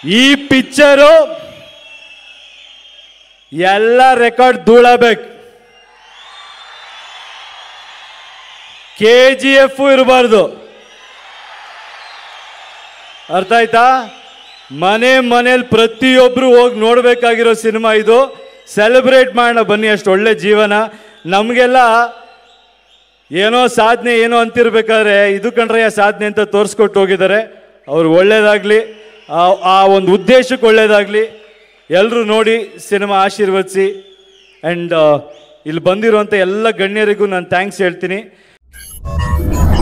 ಈ ಪಿಕ್ಚರು ಎಲ್ಲ ರೆಕಾರ್ಡ್ ಧೂಳಬೇಕು ಕೆ ಜಿ ಎಫ್ ಇರಬಾರ್ದು ಅರ್ಥ ಆಯ್ತಾ ಮನೆ ಮನೇಲಿ ಪ್ರತಿಯೊಬ್ರು ಹೋಗಿ ನೋಡ್ಬೇಕಾಗಿರೋ ಸಿನಿಮಾ ಇದು ಸೆಲೆಬ್ರೇಟ್ ಮಾಡೋಣ ಬನ್ನಿ ಅಷ್ಟು ಒಳ್ಳೆ ಜೀವನ ನಮಗೆಲ್ಲ ಏನೋ ಸಾಧನೆ ಏನೋ ಅಂತಿರ್ಬೇಕಾದ್ರೆ ಇದು ಕಣ್ರಯ್ಯ ಸಾಧನೆ ಅಂತ ತೋರಿಸ್ಕೊಟ್ಟು ಹೋಗಿದ್ದಾರೆ ಅವ್ರು ಒಳ್ಳೇದಾಗಲಿ ಆ ಒಂದು ಉದ್ದೇಶಕ್ಕೆ ಒಳ್ಳೇದಾಗಲಿ ಎಲ್ಲರೂ ನೋಡಿ ಸಿನಿಮಾ ಆಶೀರ್ವದಿಸಿ ಆ್ಯಂಡ್ ಇಲ್ಲಿ ಬಂದಿರುವಂಥ ಎಲ್ಲ ಗಣ್ಯರಿಗೂ ನಾನು ಥ್ಯಾಂಕ್ಸ್ ಹೇಳ್ತೀನಿ